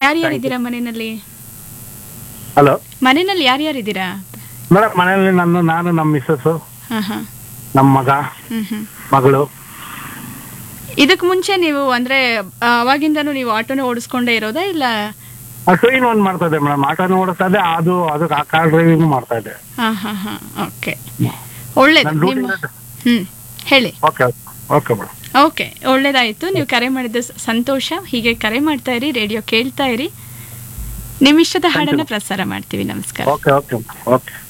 ಯಾರ್ಯಾರು ಇದ್ದೀರಾ ಮನೆಯಲ್ಲಿ ಹಲೋ ಮನೆಯಲ್ಲಿ ಯಾರ್ಯಾರಿದ್ದೀರಾ ಮೇಡಮ್ ಮನೆಯಲ್ಲಿ ನನ್ನ ನಾನು ನಮ್ಮ ಮಿಸ್ಸಸ್ಸು ಹಾಂ ಹಾಂ ನಮ್ಮ ಮಗ ಹ್ಮ್ ಹ್ಮ್ ಮಗಳು ಇದಕ್ಕೆ ಮುಂಚೆ ನೀವು ಅಂದ್ರೆ ಆ, ಅವಾಗಿಂದನೂ ನೀವು ಆಟೋನ ಓಡಿಸ್ಕೊಂಡೇ ಇರೋದಾ ಇಲ್ಲ ಟೂ ಇನ್ ಒನ್ ಮಾಡ್ತಾ ಇದ್ದೆ ಮೇಡಮ್ ಆಟೋನು ಓಡಿಸ್ತಾ ಇದ್ದೆ ಅದು ಅದು ಕಾರ್ ಡ್ರೈವಿಂಗ್ ಮಾಡ್ತಾ ಇದ್ದೆ ಹಾ ಹಾ ಹಾ ಓಕೆ ಒಳ್ಳೇದು ನನ್ನ ನಿಮ್ಮ ಡ್ಯೂಟಿ ಹ್ಮ್ ಹೇಳಿ ಓಕೆ ಓಕೆ ಮೇಡಮ್ ಓಕೆ ಒಳ್ಳೇದಾಯ್ತು ನೀವು ಕರೆ ಮಾಡಿದ ಸ- ಸಂತೋಷ ಹೀಗೆ ಕರೆ ಮಾಡ್ತಾ ಇರಿ ರೇಡಿಯೋ ಕೇಳ್ತಾ ಇರಿ ನಿಮ್ಮ ಇಷ್ಟದ ಹಾಡನ್ನ ಪ್ರಸಾರ ಮಾಡ್ತೀವಿ ನಮಸ್ಕಾರ ಓಕೆ ಓಕೆ ಓಕೆ